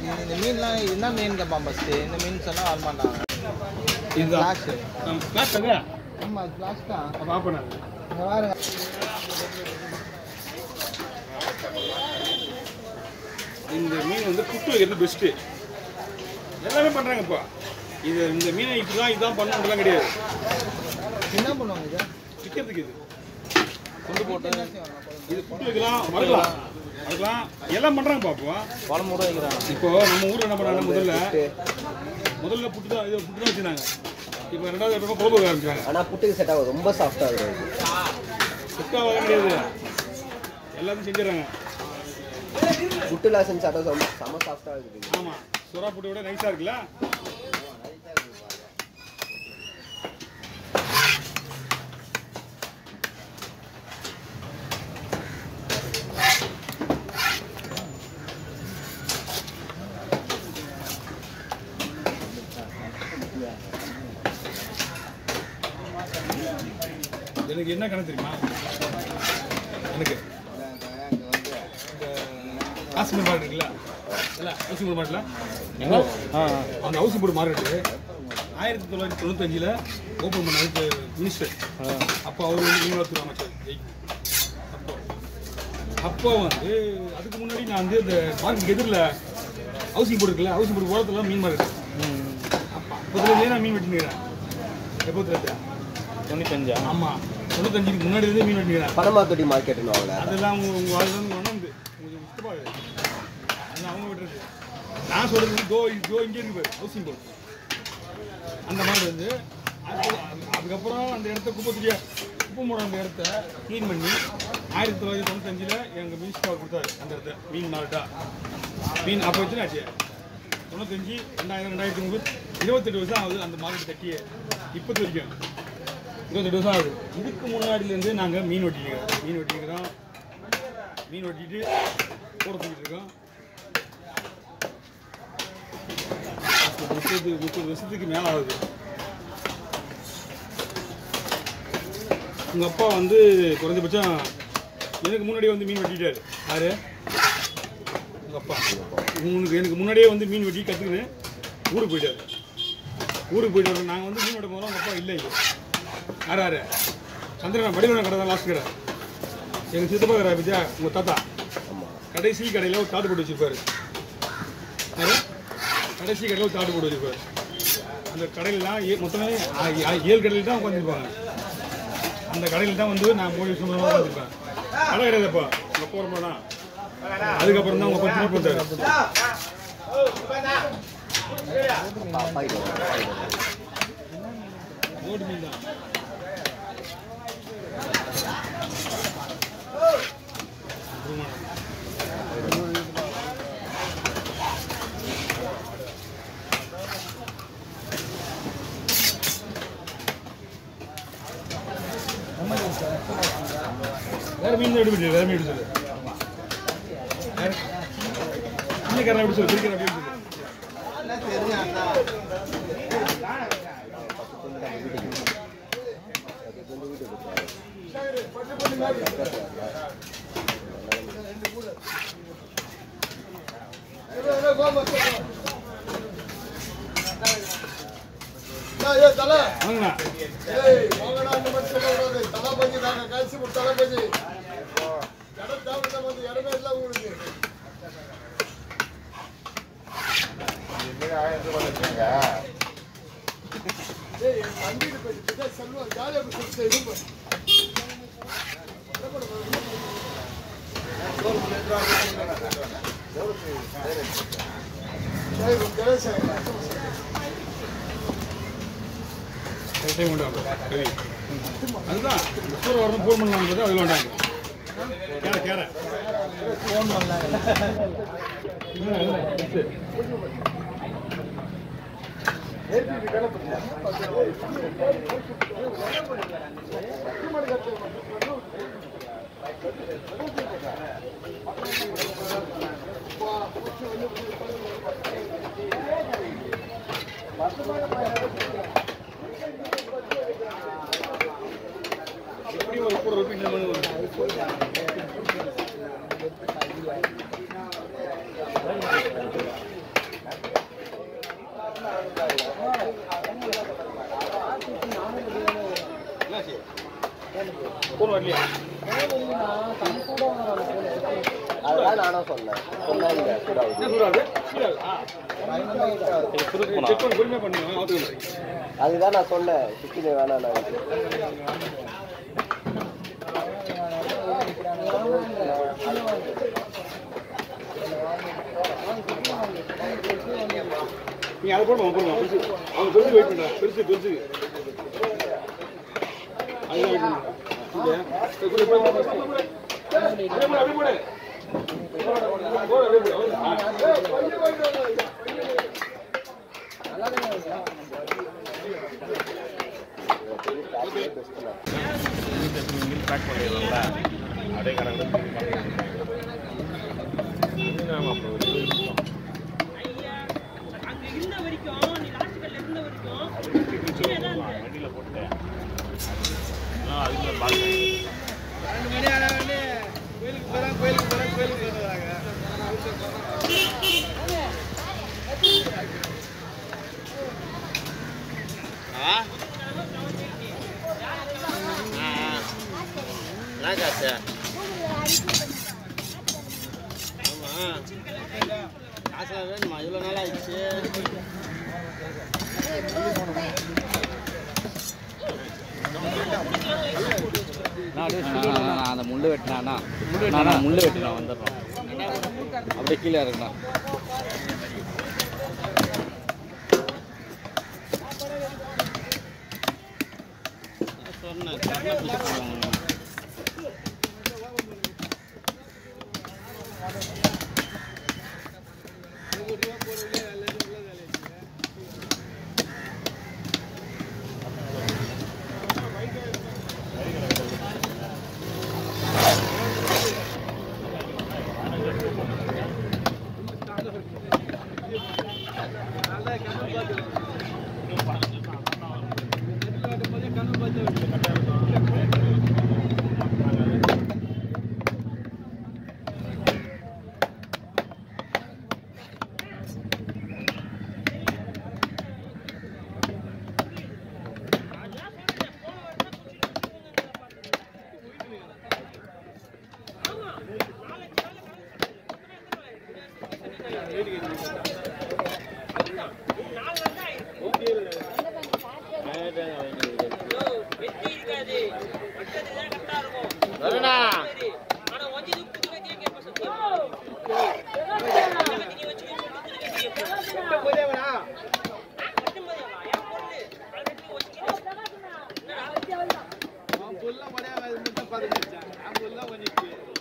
இந்த மீன்லாம் என்ன மீன் கேட்பான் ஃபஸ்ட்டு இந்த மீன் சொன்னால் வரமாட்டாங்க இதுதான் ஃப்ளாஷ் கிளாஸ் அதே ஆமாம் ஃப்ளாஷ் தான் அப்போ ஆஃப் பண்ணாது இங்கே பாருங்க இந்த மீன் வந்து புட்டு வைக்கிறது பெஸ்ட்டு எல்லாமே பண்ணுறாங்க இப்போ இது இந்த மீனை இப்படி தான் இதான் பண்ணணுன்றலாம் கிடையாது என்ன பண்ணுவாங்க இது விற்கிறதுக்கு இது கொண்டு போட்டு என்ன செய்வாங்க இது புட்டு வைக்கலாம் வறுக்கலாம் வறுக்கலாம் எல்லாம் பண்ணுறாங்க பாப்போம் குழம்பு கூட வைக்கிறாங்க இப்போ நம்ம ஊரில் என்ன பண்ணுறாங்க முதல்ல முதல்ல புட்டு தான் இது புட்டு தான் வச்சுருந்தாங்க இப்போ ரெண்டாவது பக்கம் குழம்பு வைக்க ஆரம்பிச்சாங்க ஆனால் புட்டுக்கு செட் ஆகும் ரொம்ப சாஃப்டாக இருக்கும் புட்டா வர முடியாது எல்லாத்தையும் செஞ்சிடறாங்க புட்டுலாம் செஞ்சு சாப்பிட்டா ரொம்ப செம்ம சாஃப்டாக இருக்குது ஆமாம் சுறா புட்டை விட நைஸாக இருக்குல்ல எனக்கு என்ன கணக்கு தெரியுமா எனக்கு இந்த காசிமீர் மார்க்கெட் இருக்குல்ல இல்ல ஹவுசிங் மார்க்கெட்ல அந்த ஹவுசிங் போர்டு மார்க்கெட்டு ஆயிரத்தி தொள்ளாயிரத்தி தொண்ணூத்தஞ்சில் ஓப்பன் பண்ண மினிஸ்டர் அப்போ அவர் வந்து மீனவத்துறை அமைச்சர் ஜெய். அப்போ அப்போ வந்து அதுக்கு முன்னாடி நான் வந்து இந்த மார்க்கெட் எதிரில் ஹவுசிங் போர்டு இருக்குல்ல ஹவுசிங் போர்டு ஓரத்தில் மீன் மார்க்கெட் அப்போ அப்போதுலேருந்தே நான் மீன் வெட்டினுக்கிறேன் எப்போ தெரியாது தொண்ணூத்தஞ்சா ஆமாம் தொண்ணூத்தஞ்சுக்கு முன்னாடி இருந்தே மீன் வெட்டினுக்கிறேன் பனமாத்தொட்டி மார்க்கெட்டுன்னு வாங்கல அதெல்லாம் உங்க உங்க வாழ்க்கை வந்து வந்து உங்களுக்கு இஷ்டமா அது அவங்க விட்டுறது நான் சொல்றது வந்து தோ தோ இங்கே இருக்கு பாரு ஹவுசிங் போர்டு அந்த மாதிரி வந்து அது- அது- அதுக்கப்புறம் அந்த இடத்த குப்பை தூக்கிய குப்பை மூட அந்த இடத்த க்ளீன் பண்ணி ஆயிரத்தி தொள்ளாயிரத்தி தொண்ணூத்தஞ்சில் எங்கள் மினிஸ்டர் கொடுத்தாரு அந்த இடத்த மீன் மார்க்கெட்டா மீன் அப்போ வச்சுனாச்சு தொண்ணூத்தஞ்சு ரெண்டாயிரம் ரெண்டாயிரத்தி முப்பது இருபத்தெட்டு வருஷம் ஆகுது அந்த மார்க்கெட் கட்டியே இப்போது வரைக்கும் இருபத்தெட்டு வருஷம் ஆகுது இதுக்கு முன்னாடிலேருந்து நாங்கள் மீன் வெட்டிக்கிறோம் மீன் வெட்டிக்கிறோம் மீன் வெட்டிட்டு கூட தூக்கிட்டு இருக்கோம் முப்பது முப்பது வருஷத்துக்கு மேலே ஆகுது உங்கள் அப்பா வந்து குறைஞ்சபட்சம் எனக்கு முன்னாடியே வந்து மீன் வெட்டிட்டாரு யாரு உங்கள் அப்பா உனக்கு எனக்கு முன்னாடியே வந்து மீன் வெட்டி கற்றுக்கின்னு ஊருக்கு போயிட்டாரு ஊருக்கு போயிட்டு நாங்கள் வந்து மீன் வெட்ட போகிறோம் உங்கள் அப்பா இல்லை இங்க. யார் யார் சந்திரன் வடிவன கடை தான் லாஸ்ட் கடை எங்கள் சித்தப்பா கடை பத்தியா உங்கள் தாத்தா கடைசி கடையில் ஒரு தாட்டு போட்டு வச்சிருப்பாரு யாரு? கடைசி கடையில் ஒரு தாட்டு போட்டு வச்சிருப்பாரு அந்த கடையிலலாம் ஏ மொத்தமே ஆ- ஆ- ஏழு கடையில் தான் உட்காந்துருப்பாங்க அந்த கடையில் தான் வந்து நான் மூணு வருஷம் உட்காந்துருப்பேன் கடை கிடையாதுப்பா உங்கள் போகிற போனா அதுக்கப்புறம் தான் உங்கள் பத்து நாள் பார்த்தாரு அப்பா இது ரோடு மீன் தான் வேற மீன் எப்படி விட்டு வேற மீன் எப்படி சொல்லு வேற மீன்காரன் எப்படி சொல்லு பிடிக்கிற எப்படி சொல்லு வாங்கண்ணா டைம் கொண்டாங்க ரவி அதுதான் சூரிய வரணும் ஃபோன் பண்ணலாம் போது அதில் வேண்டாங்க கேர கேர ஃபோன் பண்ணாங்க எப்படி ஒரு கூட ரொட்டி இந்த மாதிரி வரும் வரலையா அதுதான் நானும் சொன்னேன் சொன்னேன் இங்க சூடாகுது. என்ன சூடாது சூடாது செக் பண்ணி பொறுமையாக பண்ணுங்க ஆத்துக்கு அதுதான் நான் சொன்னேன் சிக்கன் வேணாம் நான் நீ அதை போடுமா போடுமா பெருசு அவங்க பெருசு வெயிட் பண்ணுறா பெருசு பெருசு அதுதான் வெயிட் பண்ணுறா இங்கே போடு, போடு, போடு, போடு, போடு. அப்படியே போடு, அப்படியே போடு. போடு, அப்படியே போடு. ஆ. அங்க இருந்த வரைக்கும் நீ லாஸ்ட் கல்ல இருந்த வரைக்கும் கீழே தான் இருந்த. ரெண்டு மணி ஆன உடனே கோயிலுக்கு போகிறேன் கோயிலுக்கு போகிறேன் கோயிலுக்கு போகிறாங்க நான் அந்த முள்ளு வெட்டினானா நான் முள்ளு வெட்டினான் வந்துடுறோம் அப்படியே கீழே இருக்கணும் வெட்டி இருக்காது மற்றது தான் கரெக்டா இருக்கும் சரி. ஆனா ஒஞ்சது புது கத்தியா கேட்ப சத்தியம் புது கத்தி நீ வச்சுக்கோ புது கத்தி கேட்ப கட்டும் போதேவா என் பொண்ணு அதை வெட்டி வச்சுக்கிறேன் அவன் ஃபுல்லாக முடியாது மட்டும் பதினஞ்சு அவன் ஃபுல்லாக பண்ணிட்டு